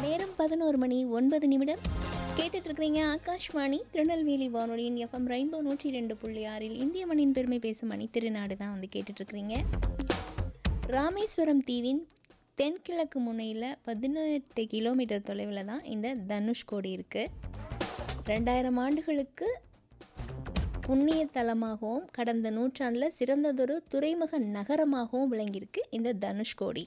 நேரம் பதினோரு மணி ஒன்பது நிமிடம் கேட்டுட்டு இருக்கிறீங்க ஆகாஷ்வாணி திருநெல்வேலி வானொலியின் எஃப்எம் ரெயின்போ நூற்றி ரெண்டு புள்ளி ஆறில் இந்திய மண்ணின் பெருமை பேசும் மணி திருநாடு தான் வந்து கேட்டுட்டு இருக்கிறீங்க ராமேஸ்வரம் தீவின் தென்கிழக்கு முனையில் பதினெட்டு கிலோமீட்டர் தொலைவில் தான் இந்த தனுஷ்கோடி இருக்குது ரெண்டாயிரம் ஆண்டுகளுக்கு புண்ணிய தலமாகவும் கடந்த நூற்றாண்டில் சிறந்ததொரு துறைமுக நகரமாகவும் விளங்கியிருக்கு இந்த தனுஷ்கோடி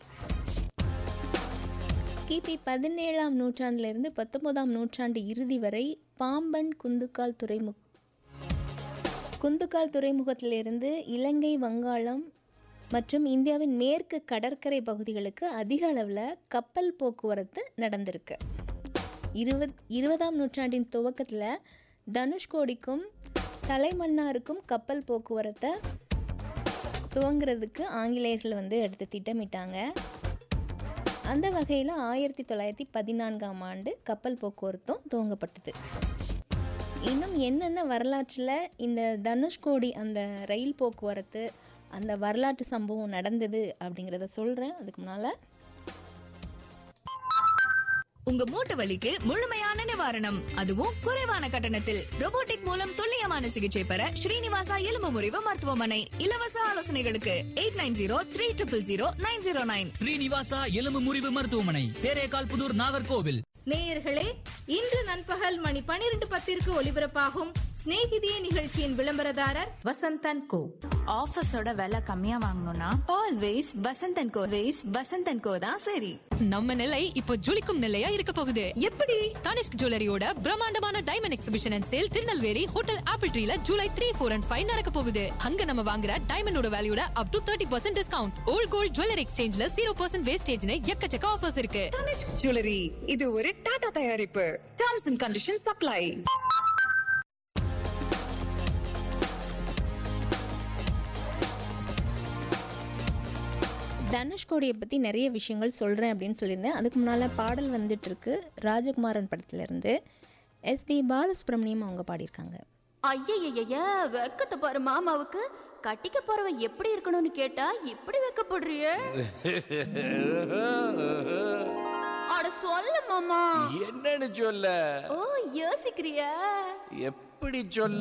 கிபி பதினேழாம் நூற்றாண்டிலிருந்து பத்தொன்பதாம் நூற்றாண்டு இறுதி வரை பாம்பன் குந்துக்கால் துறைமுக குந்துக்கால் துறைமுகத்திலிருந்து இலங்கை வங்காளம் மற்றும் இந்தியாவின் மேற்கு கடற்கரை பகுதிகளுக்கு அதிக அளவில் கப்பல் போக்குவரத்து நடந்திருக்கு இருபத் இருபதாம் நூற்றாண்டின் துவக்கத்தில் தனுஷ்கோடிக்கும் தலைமன்னாருக்கும் கப்பல் போக்குவரத்தை துவங்குறதுக்கு ஆங்கிலேயர்கள் வந்து எடுத்து திட்டமிட்டாங்க அந்த வகையில் ஆயிரத்தி தொள்ளாயிரத்தி பதினான்காம் ஆண்டு கப்பல் போக்குவரத்தும் துவங்கப்பட்டது இன்னும் என்னென்ன வரலாற்றில் இந்த தனுஷ்கோடி அந்த ரயில் போக்குவரத்து அந்த வரலாற்று சம்பவம் நடந்தது அப்படிங்கிறத சொல்கிறேன் அதுக்கு முன்னால் உங்க மூட்டு வலிக்கு முழுமையான நிவாரணம் அதுவும் குறைவான கட்டணத்தில் robotic மூலம் துல்லியமான சிகிச்சை பெற ஸ்ரீனிவாசா எலும்பு முறிவு மருத்துவமனை இலவச ஆலோசனைகளுக்கு eight nine zero three triple zero nine zero nine Srinivasa எலும்பு முறிவு மருத்துவமனை தேரேகால் புதூர் நாகர்கோவில் நேயர்களே இன்று நண்பகல் மணி பனிரெண்டு பத்திற்கு ஒலிபரப்பாகும் சிநேகிதியே நிகழ்ச்சியின் விளம்பரதாரர் வசந்தன் கோ ஆஃபீஸோட விலை கம்மியா வாங்கணும்னா always Vasanthan Co ways Vasanthan Co தான் சரி நம்ம நிலை இப்போ ஜொலிக்கும் நிலையா இருக்க போகுது எப்படி தனிஷ்க் ஜுவல்லரியோட பிரம்மாண்டமான diamond exhibition and sale Tirunelveli hotel apple ட்ரீல July three four and five நடக்க போகுது அங்க நம்ம வாங்குற டைமண்டோட வேல்யூட up to thirty percent discount old gold jewellery எக்ஸ்சேஞ்ச்ல ஜீரோ பர்சன்ட் வேஸ்டேஜ்னு எக்கச்சக்க ஆஃபர்ஸ் இருக்கு தனிஷ்க் ஜுவல்லரி இது ஒரு டாடா தயாரிப்பு டர்ம்ஸ் அண்ட் கண்டிஷன் சப்ளை தனுஷ்கோடியை பற்றி நிறைய விஷயங்கள் சொல்கிறேன் அப்படின்னு சொல்லியிருந்தேன் அதுக்கு முன்னால் பாடல் வந்துட்டுருக்கு ராஜகுமாரன் படத்துலேருந்து எஸ்பி பாலசுப்ரமணியம் அவங்க பாடியிருக்காங்க ஐயய்யய்ய வெக்கத்தை பாரு மாமாவுக்கு கட்டிக்க போறவன் எப்படி இருக்கணும்னு கேட்டா இப்படி வெக்கப்படுறியே அட சொல்லு மாமா என்னன்னு சொல்ல ஓ யோசிக்கிறியா எப்படி சொல்ல